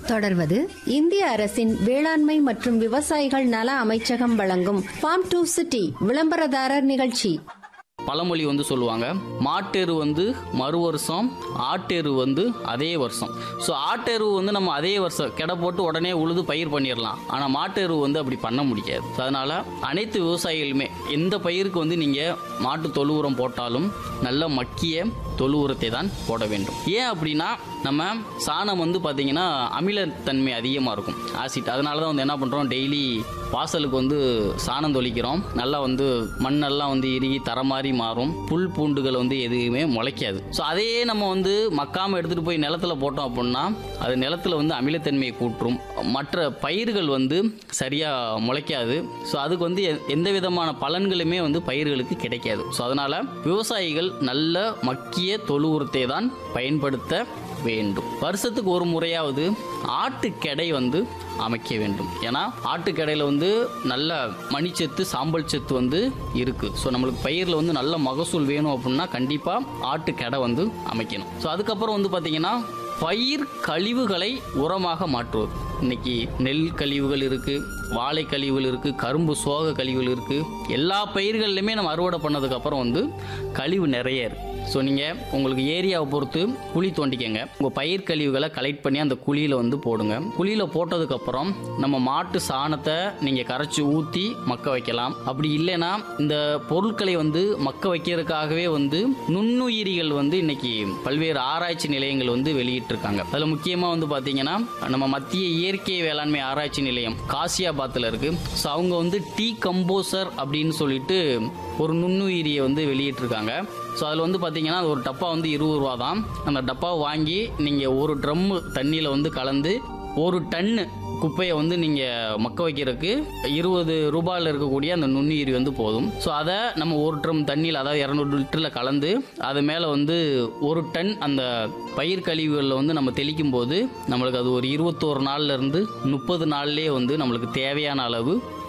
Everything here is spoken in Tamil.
தொடர்வது இந்திய அரசின் வேளாண்மை மற்றும் விவசாயிகள் நல அமைச்சகம் வழங்கும் ஃபார்ம் டு சிட்டி விளம்பரதாரர் நிகழ்ச்சி பழமொழி வந்து சொல்லுவாங்க மாட்டெரு வந்து மறு வருஷம் ஆட்டெரு வந்து அதே வருஷம் ஸோ ஆட்டெரு வந்து நம்ம அதே வருஷம் கெடை போட்டு உடனே உழுது பயிர் பண்ணிடலாம் ஆனால் மாட்டெரு வந்து அப்படி பண்ண முடியாது ஸோ அதனால் அனைத்து விவசாயிகளுமே எந்த பயிருக்கு வந்து நீங்கள் மாட்டு தொழு உரம் போட்டாலும் நல்ல மக்கிய தொழு உரத்தை தான் போட வேண்டும் ஏன் அப்படின்னா நம்ம சாணம் வந்து பார்த்தீங்கன்னா அமிலத்தன்மை அதிகமாக இருக்கும் ஆசிட் அதனால தான் வந்து என்ன பண்ணுறோம் டெய்லி வாசலுக்கு வந்து சாணம் தொளிக்கிறோம் நல்லா வந்து மண்ணெல்லாம் வந்து இறுகி தர மாதிரி மாறும் புல் பூண்டுகள் வந்து எதுவுமே முளைக்காது ஸோ அதையே நம்ம வந்து மக்காமல் எடுத்துகிட்டு போய் நிலத்துல போட்டோம் அப்படின்னா அது நிலத்துல வந்து அமிலத்தன்மையை கூற்றும் மற்ற பயிர்கள் வந்து சரியாக முளைக்காது ஸோ அதுக்கு வந்து எ- எந்த விதமான பலன்களுமே வந்து பயிர்களுக்கு கிடைக்காது ஸோ அதனால் விவசாயிகள் நல்ல மக்கிய தொழு உரத்தை தான் பயன்படுத்த வேண்டும் வருஷத்துக்கு ஒரு முறையாவது ஆட்டுக்கெடை வந்து அமைக்க வேண்டும் ஏன்னா ஆட்டுக்கடையில் வந்து நல்ல மணிச்சத்து சாம்பல் சத்து வந்து இருக்கு ஸோ நம்மளுக்கு பயிரில் வந்து நல்ல மகசூல் வேணும் அப்படின்னா கண்டிப்பாக ஆட்டுக்கடை வந்து அமைக்கணும் ஸோ அதுக்கப்புறம் வந்து பார்த்தீங்கன்னா பயிர் கழிவுகளை உரமாக மாற்றுவது இன்னைக்கு நெல் கழிவுகள் இருக்கு வாழை கழிவுகள் இருக்கு கரும்பு சோக கழிவுகள் இருக்கு எல்லா பயிர்கள்லையுமே நம்ம அறுவடை பண்ணதுக்கு அப்புறம் வந்து கழிவு நிறைய இருக்கு ஸோ நீங்கள் உங்களுக்கு ஏரியாவை பொறுத்து குழி தோண்டிக்கங்க உங்கள் பயிர் கழிவுகளை கலெக்ட் பண்ணி அந்த குழியில் வந்து போடுங்க குழியில் போட்டதுக்கப்புறம் நம்ம மாட்டு சாணத்தை நீங்கள் கரைச்சி ஊற்றி மக்க வைக்கலாம் அப்படி இல்லைன்னா இந்த பொருட்களை வந்து மக்க வைக்கிறதுக்காகவே வந்து நுண்ணுயிரிகள் வந்து இன்னைக்கு பல்வேறு ஆராய்ச்சி நிலையங்கள் வந்து வெளியிட்டிருக்காங்க அதில் முக்கியமாக வந்து பார்த்தீங்கன்னா நம்ம மத்திய இயற்கை வேளாண்மை ஆராய்ச்சி நிலையம் காசியாபாத்தில் இருக்கு ஸோ அவங்க வந்து டீ கம்போசர் அப்படின்னு சொல்லிட்டு ஒரு நுண்ணுயிரியை வந்து வெளியிட்டிருக்காங்க ஸோ அதில் வந்து பார்த்தீங்கன்னா அது ஒரு டப்பா வந்து இருபது ரூபா தான் அந்த டப்பாவை வாங்கி நீங்கள் ஒரு ட்ரம்மு தண்ணியில் வந்து கலந்து ஒரு டன்னு குப்பையை வந்து நீங்கள் மக்க வைக்கிறதுக்கு இருபது ரூபாயில் இருக்கக்கூடிய அந்த நுண்ணுயிரி வந்து போதும் ஸோ அதை நம்ம ஒரு ட்ரம் தண்ணியில் அதாவது இரநூறு லிட்டரில் கலந்து அது மேலே வந்து ஒரு டன் அந்த பயிர் கழிவுகளில் வந்து நம்ம தெளிக்கும் போது நம்மளுக்கு அது ஒரு இருபத்தோரு நாள்ல இருந்து முப்பது நாள்லேயே வந்து நம்மளுக்கு தேவையான அளவு